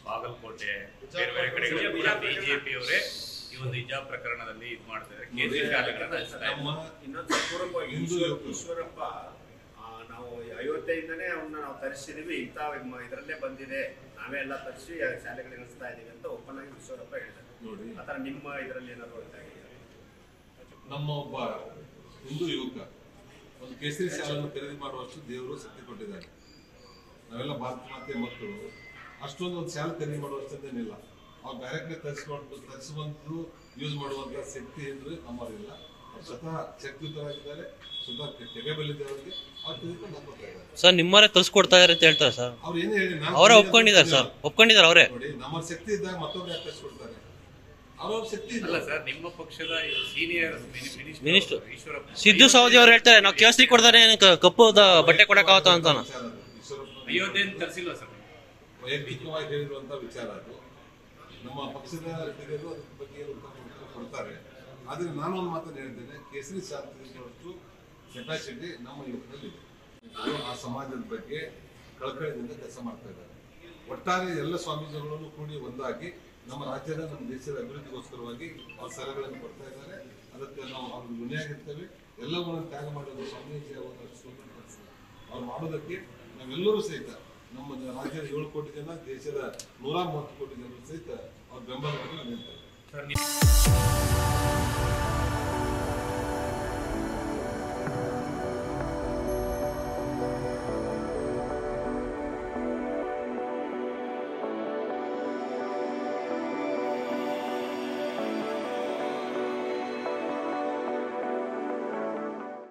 ಬಾಗಲಕೋಟೆ ಬೇರೆ ಬೇರೆ ಕಡೆಗಳಲ್ಲಿ ಕೂಡ ಬಿಜೆಪಿ ಅವರೇ ಈ ಒಂದು ಹಿಜಾಬ್ ಪ್ರಕರಣದಲ್ಲಿ ಇದು ಮಾಡ್ತಾರೆ ಕೇಂದ್ರೀಯ ಶಾಲೆಗಳನ್ನ ಹಂಚ್ತಾ ಇದ್ದಾರೆ. ನಮ್ಮ ಇನ್ನೊಂದು ಸಂಪೂರ್ಣವಾಗಿ ಹಿಂದೂ ಈಶ್ವರ- ಯುವಕರು. ಈಶ್ವರಪ್ಪ ಆ, ನಾವು ಅಯೋಧ್ಯೆಯಿಂದನೇ ಅವನ್ನ ನಾವು ತರಿಸಿದೀವಿ ಇಂಥ ಇದರಲ್ಲೇ ಬಂದಿದೆ ನಾವೇ ಎಲ್ಲ ತರಿಸಿ ಶಾಲೆಗಳಿಗೆ ನಡೆಸ್ತಾ ಇದೀವಿ ಅಂತ ಓಪನ್ ಆಗಿ ಈಶ್ವರಪ್ಪ ಹೇಳಿದ್ದಾರೆ ನೋಡಿ ಆ ಥರ ನಿಮ್ಮ ಇದರಲ್ಲಿ ಏನಾದ್ರು ಇದಾಗಿದೆಯಾ? ನಮ್ಮ ಒಬ್ಬ ಹಿಂದೂ ಯುವಕ ಒಂದು ಕೇಸರಿ ಶಾಲೆಯನ್ನು ಖರೀದಿ ಮಾಡುವಷ್ಟು ದೇವರು ಶಕ್ತಿ ಕೊಟ್ಟಿದ್ದಾರೆ ನಾವೆಲ್ಲ ಭಾರತ ಮಾತೆ ಮಕ್ಕಳು ಅಷ್ಟೊಂದು ಒಂದು ಶಾಲೆ ಖರೀದಿ ಮಾಡುವಷ್ಟೇನಿಲ್ಲ ಅವ್ರು ಬೇರೆ ಕಡೆ ತರಿಸ್ಕೊಂಡು ತರಿಸುವಂತದ್ದು ಯೂಸ್ ಮಾಡುವಂತ ಶಕ್ತಿ ಅಂದ್ರೆ ನಮ್ಮವರಿಲ್ಲ ಅವ್ರು ಸ್ವತಃ ಶಕ್ತಿಯುತರಾಗಿದ್ದಾರೆ ಸ್ವತಃ ಕೆಪೇಬಲ್ ಇದ್ದಾರೆ ಅವ್ರಿಗೆ ಅವ್ರು ತೆಗೆದುಕೊಂಡು ಹಾಕೋತಾ ಇದ್ದಾರೆ ಸರ್ ನಿಮ್ಮವರೇ ತರಿಸ್ಕೊಡ್ತಾ ಇದಾರೆ ಅಂತ ಹೇಳ್ತಾರೆ ಸರ್ ಅವ್ರು ಏನೇ ಹೇಳಿ ನಾನು ಅವರೇ ಖರೀದಿ ಒಪ್ಕೊಂಡಿದ್ದಾರೆ ಸರ್ ಅಂತ ಒಪ್ಕೊಂಡಿದ್ದಾರೆ ಅವರೇ ನೋಡಿ ನಮ್ಮ ಶಕ್ತಿ ಇದ್ದಾಗ ಮತ್ತೊಬ್ರು ಯಾಕೆ ತರಿಸ್ಕೊಡ್ತಾರೆ ಅವ್ರವ್ರ ಶಕ್ತಿ ಅಲ್ಲ ಇಲ್ಲ ಸರ್ ನಿಮ್ಮ ಪಕ್ಷದ senior Minister. Minister Eshwarappa Siddu Savadi ಅವ್ರು ಹೇಳ್ತಾರೆ ನಾವು ಕೇಸರಿ ಕೊಡ್ತಾರೆ ಕಪ್ಪು ದ- ಬಟ್ಟೆ ಕೊಡಕ್ಕಾಗತ್ತ ಅಂತ ವಿಚಾರ ಅದು. ಈಶ್ವರಪ್ಪ ಅಯೋಧ್ಯೆಯನ್ನು ತರಿಸಿಲ್ವಾ ಸರ್ ವೈಯಕ್ತಿಕವಾಗಿ ಹೇಳಿರುವಂತ ವಿಚಾರ ಅದು ನಮ್ಮ ಪಕ್ಷದ ಹಿರಿಯರು ಅದ್ರ ಬಗ್ಗೆ ಉತ್ತಮ ಉತ್ತರ ಕೊಡ್ತಾರೆ ಆದ್ರೆ ನಾನು ಒಂದು ಮಾತನ್ನು ಹೇಳ್ತೇನೆ ಕೇಸರಿ ಶಾಲೆ ತೆಗೆದುಕೊಳ್ಳುವಷ್ಟು ಕೆಪಾಸಿಟಿ ನಮ್ಮ ಯುವಕರಲ್ಲಿ ಇದೆ ಅವರು ಆ ಸಮಾಜದ ಬಗ್ಗೆ ಕಳಕಳಿಯಿಂದ ಕೆಲಸ ಮಾಡ್ತಾ ಇದ್ದಾರೆ ಒಟ್ಟಾರೆ ಎಲ್ಲ ಸ್ವಾಮೀಜಿಗಳನ್ನು ಕೂಡಿ ಒಂದಾಗಿ ನಮ್ಮ ರಾಜ್ಯದ ನಮ್ಮ ದೇಶದ ಅಭಿವೃದ್ಧಿಗೋಸ್ಕರವಾಗಿ ಅವ್ರ ಸಲಹೆಗಳನ್ನು ಕೊಡ್ತಾ ಇದ್ದಾರೆ ಅದಕ್ಕೆ ನಾವು ಅವ್ರಿಗೆ ಋಣಿಯಾಗಿರ್ತೇವೆ ಎಲ್ಲವನ್ನು ತ್ಯಾಗ ಮಾಡುವ ಸ್ವಾಮೀಜಿ ಅವರ ಅವ್ರು ಮಾಡೋದಕ್ಕೆ ನಾವೆಲ್ಲರೂ ಸಹಿತ ನಮ್ಮ ರಾಜ್ಯದ ಏಳು ಕೋಟಿ ಜನ ದೇಶದ ನೂರ ಮೂವತ್ತು ಕೋಟಿ ಜನರು ಸಹಿತ ಅವ್ರ ಬೆಂಬಲವನ್ನು ನಿಲ್ತಾರೆ ಸರ್ ನೀವು